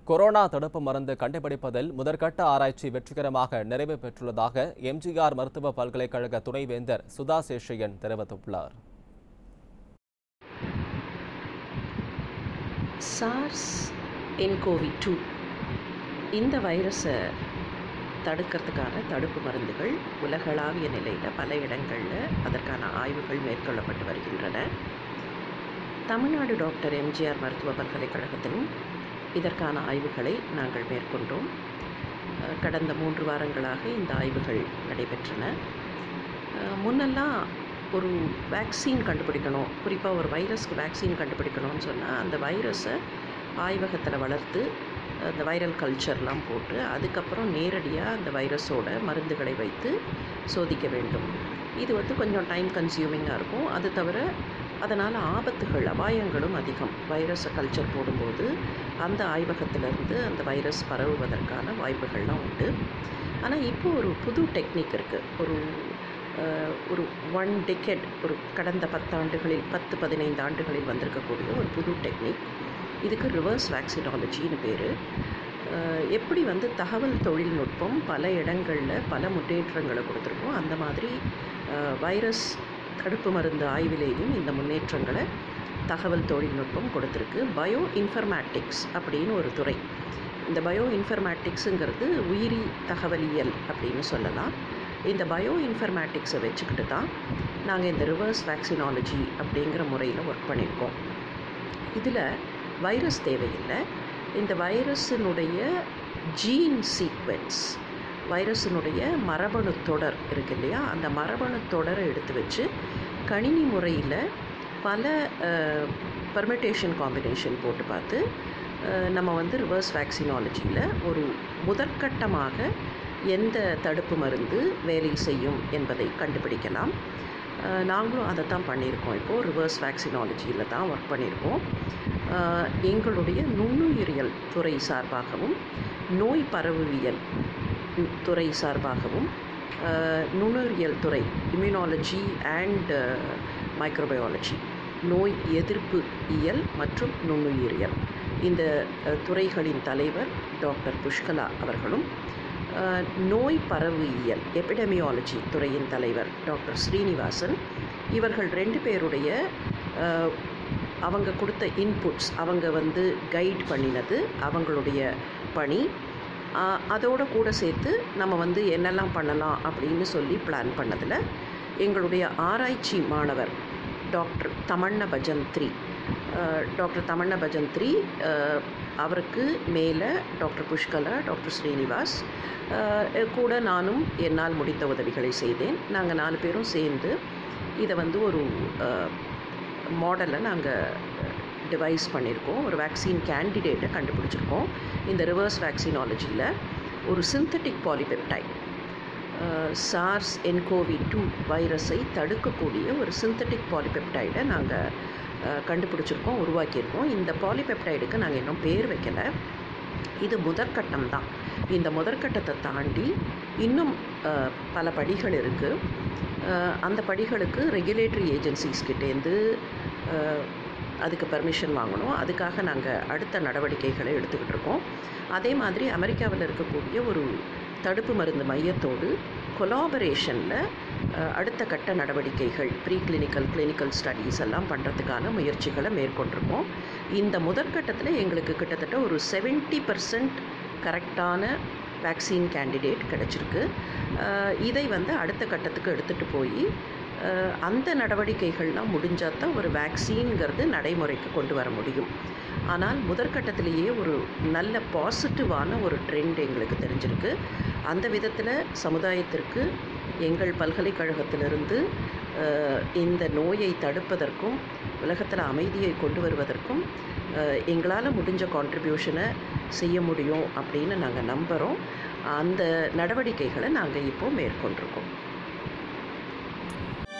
corona தடுப்பு மருந்து கண்டுபிடிப்பதில் முதற்கட்ட ஆராய்ச்சி வெற்றிகரமாக நிறைவு பெற்றுள்ளதாக எம்ஜிஆர் மருத்துவ பல்கலைக்கழக துணைவேந்தர் சுதா சேஷையன் தெரிவித்துள்ளார் சார்ஸ் என்கோவி டூ இந்த வைரஸை தடுக்கிறதுக்கான தடுப்பு மருந்துகள் உலகளாவிய நிலையில் பல இடங்களில் அதற்கான ஆய்வுகள் மேற்கொள்ளப்பட்டு வருகின்றன தமிழ்நாடு டாக்டர் எம்ஜிஆர் மருத்துவ பல்கலைக்கழகத்திலும் இதற்கான ஆய்வுகளை நாங்கள் மேற்கொண்டோம் அஹ் கடந்த மூன்று வாரங்களாக இந்த ஆய்வுகள் நடைபெற்றன அஹ் முன்னெல்லாம் ஒரு வேக்சின் கண்டுபிடிக்கணும் குறிப்பாக ஒரு வைரஸ்க்கு வேக்சின் கண்டுபிடிக்கணும்னு சொன்னால் அந்த வைரஸை ஆய்வகத்தில் வளர்த்து அந்த வைரல் கல்ச்சர்லாம் போட்டு அதுக்கப்புறம் நேரடியாக அந்த வைரஸோட மருந்துகளை வைத்து சோதிக்க வேண்டும் இது வந்து கொஞ்சம் டைம் கன்சியூமிங்காக இருக்கும் அது தவிர அதனால் ஆபத்துகள் அபாயங்களும் அதிகம் வைரஸை கல்ச்சர் போடும்போது அந்த ஆய்வகத்திலிருந்து அந்த வைரஸ் பரவுவதற்கான வாய்ப்புகள்லாம் உண்டு ஆனால் இப்போ ஒரு புது டெக்னிக் இருக்குது ஒரு அஹ், ஒரு ஒன் டெக்கெட் ஒரு கடந்த பத்தாண்டுகளில் பத்து பதினைந்து ஆண்டுகளில் வந்திருக்கக்கூடிய ஒரு புது டெக்னிக் இதுக்கு ரிவர்ஸ் வேக்சினாலஜின்னு பேர் எப்படி வந்து தகவல் தொழில்நுட்பம் பல இடங்களில் பல முன்னேற்றங்களை கொடுத்துருக்கோம் அந்த மாதிரி அஹ், வைரஸ் தடுப்பு மருந்து ஆய்விலேயும் இந்த முன்னேற்றங்களை தகவல் தொழில்நுட்பம் கொடுத்துருக்கு பயோ இன்ஃபர்மேட்டிக்ஸ் அப்படின்னு ஒரு துறை இந்த பயோ இன்ஃபர்மேட்டிக்ஸுங்கிறது உயிரி தகவலியல் அப்படின்னு சொல்லலாம் இந்த பயோ இன்ஃபர்மேட்டிக்ஸை வச்சுக்கிட்டு தான் நாங்கள் இந்த ரிவர்ஸ் வேக்சினாலஜி அப்படிங்கிற முறையில் ஒர்க் பண்ணியிருக்கோம் இதில் வைரஸ் தேவையில்லை இந்த வைரஸினுடைய ஜீன் சீக்வென்ஸ் வைரஸினுடைய மரபணு தொடர் இருக்கு இல்லையா அந்த மரபணு தொடரை எடுத்து வச்சு கணினி முறையில் பல பர்மிட்டேஷன் காம்பினேஷன் போட்டு பார்த்து அஹ், நம்ம வந்து ரிவர்ஸ் வேக்சினாலஜியில் ஒரு முதற்கட்டமாக எந்த தடுப்பு மருந்து வேலை செய்யும் என்பதை கண்டுபிடிக்கலாம் அஹ், நாங்களும் அதை தான் பண்ணியிருக்கோம் இப்போது ரிவர்ஸ் வேக்சினாலஜியில் தான் ஒர்க் பண்ணியிருக்கோம் அஹ், எங்களுடைய நுண்ணுயிரியல் துறை சார்பாகவும் நோய் பரவுவியல் துறை சார்பாகவும் அஹ், நுண்ணுயிரியல் துறை இம்யூனாலஜி அண்ட் மைக்ரோபயாலஜி நோய் எதிர்ப்பு இயல் மற்றும் நுண்ணுயிரியல் இந்த அஹ், துறைகளின் தலைவர் டாக்டர் புஷ்கலா அவர்களும் அஹ், நோய் பரவியல் எபிடமியாலஜி துறையின் தலைவர் டாக்டர் ஸ்ரீனிவாசன் இவர்கள் ரெண்டு பேருடைய அஹ், அவங்க கொடுத்த இன்புட்ஸ் அவங்க வந்து கைட் பண்ணினது அவங்களுடைய பணி ஆஹ் அதோட கூட சேர்த்து நம்ம வந்து என்னெல்லாம் பண்ணலாம் அப்படின்னு சொல்லி பிளான் பண்ணதில் எங்களுடைய ஆராய்ச்சி மாணவர் டாக்டர் தமண்ண பஜந்த்ரி ஆஹ் டாக்டர் தமண்ண பஜந்த்ரி ஆஹ் அவருக்கு மேலே டாக்டர் புஷ்கலா டாக்டர் ஸ்ரீனிவாஸ் ஆஹ் கூட நானும் என்னால் முடிந்த உதவிகளை செய்தேன் நாங்கள் நாலு பேரும் சேர்ந்து இதை வந்து ஒரு மாடலை நாங்கள் டிவைஸ் பண்ணியிருக்கோம் ஒரு வேக்சின் கேண்டிடேட்டை கண்டுபிடிச்சிருக்கோம் இந்த ரிவர்ஸ் வேக்சினாலஜியில் ஒரு synthetic polypeptide SARS nCoV two வைரஸை தடுக்கக்கூடிய ஒரு சிந்தட்டிக் பாலிபெப்டைடை நாங்கள் கண்டுபிடிச்சிருக்கோம் உருவாக்கியிருக்கோம் இந்த பாலிபெப்டைடுக்கு நாங்கள் இன்னும் பேர் வைக்கலை இது முதற்கட்டம் தான் இந்த முதற்கட்டத்தை தாண்டி இன்னும் அஹ், பல படிகள் இருக்குது அந்த படிகளுக்கு ரெகுலேட்டரி ஏஜென்சிஸ் கிட்டேருந்து அஹ், அதுக்கு பர்மிஷன் வாங்கணும் அதுக்காக நாங்கள் அடுத்த நடவடிக்கைகளை எடுத்துக்கிட்டு இருக்கோம் அதே மாதிரி அமெரிக்காவில் இருக்கக்கூடிய ஒரு தடுப்பு மருந்து மையத்தோடு கொலாபரேஷனில் அடுத்த கட்ட நடவடிக்கைகள் ப்ரீ கிளினிக்கல் கிளினிக்கல் ஸ்டடீஸ் எல்லாம் பண்ணுறதுக்கான முயற்சிகளை மேற்கொண்டிருக்கோம் இந்த முதற்கட்டத்தில் எங்களுக்கு கிட்டத்தட்ட ஒரு செவன்ட்டி பர்சன்ட் கரெக்டான வேக்சின் கேண்டிடேட் கிடச்சிருக்கு அஹ் இதை வந்து அடுத்த கட்டத்துக்கு எடுத்துகிட்டு போய் அஹ் அந்த நடவடிக்கைகள்லாம் முடிஞ்சால் தான் ஒரு வேக்சின்ங்கிறது நடைமுறைக்கு கொண்டு வர முடியும் ஆனால் முதற்கட்டத்திலேயே ஒரு நல்ல பாசிட்டிவான ஒரு ட்ரெண்ட் எங்களுக்கு தெரிஞ்சிருக்கு அந்த விதத்தில் சமுதாயத்திற்கு எங்கள் பல்கலைக்கழகத்திலிருந்து அஹ், இந்த நோயை தடுப்பதற்கும் உலகத்தில் அமைதியை கொண்டு வருவதற்கும் எங்களால் முடிஞ்ச கான்ட்ரிபியூஷனை செய்ய முடியும் அப்படின்னு நாங்கள் நம்புகிறோம் அந்த நடவடிக்கைகளை நாங்கள் இப்போ மேற்கொண்டிருக்கோம்